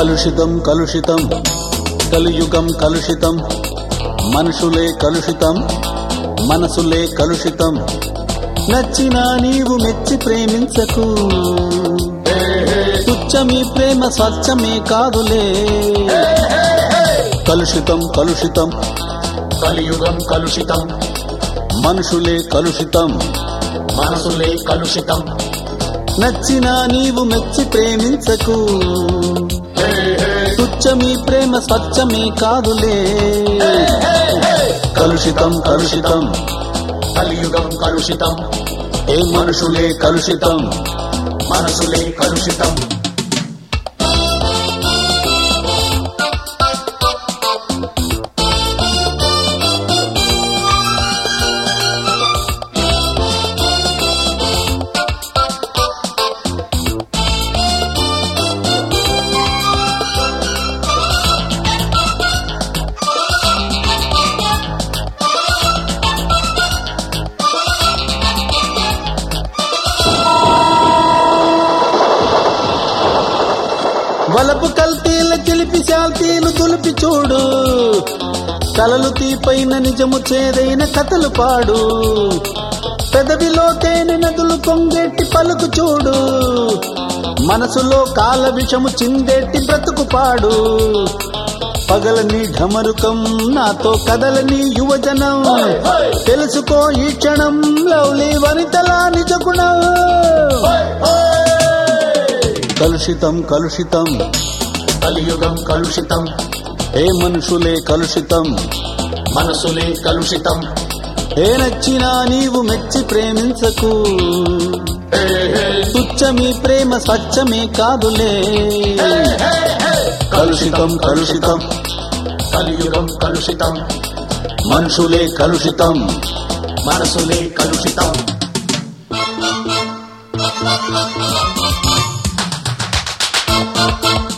కలుషితం కలుషితం కలియుగం కలుషితం మనుషులే కలుషితం మనసులే కలుషితం నచ్చినా నీవు మెచ్చి ప్రేమించకు తుచ్చమీ ప్రేమ స్వచ్ఛమే కాదులే కలుషితం కలుషితం కలియుగం కలుషితం మనుషులే కలుషితం మనసులే కలుషితం నచ్చినా నీవు మెచ్చి ప్రేమించకు తుచ్చమీ ప్రేమ స్వచ్ఛమే కాదులే కలుషితం కలుషితం కలియుగం కలుషితం ఏ మనుషులే కలుషితం మనసులే కలుషితం వలపు కల్తీల చిలిపి శాల్తీలు దులిపి చూడు కలలు తీపైన నిజము చేదైన కథలు పాడు పెదవిలో తేనె నదులు పొంగేటి పలుకు చూడు మనసులో కాల విషము చిందేటి బ్రతుకు పాడు పగలని ఢమరుకం నాతో కదలని యువజనం తెలుసుకో ఈ క్షణం లవ్లీ వనితలా నిజ గుణం కలుషితం కలుషితం కలియుగం కలుషితం ఏ మనుషులే కలుషితం మనసులే కలుషితం ఏ నచ్చినా నీవు మెచ్చి ప్రేమించకు తుచ్చమీ ప్రేమ స్వచ్ఛమే కాదులే కలుషితం కలుషితం కలియుగం కలుషితం మనుషులే కలుషితం మనసులే కలుషితం Thank you.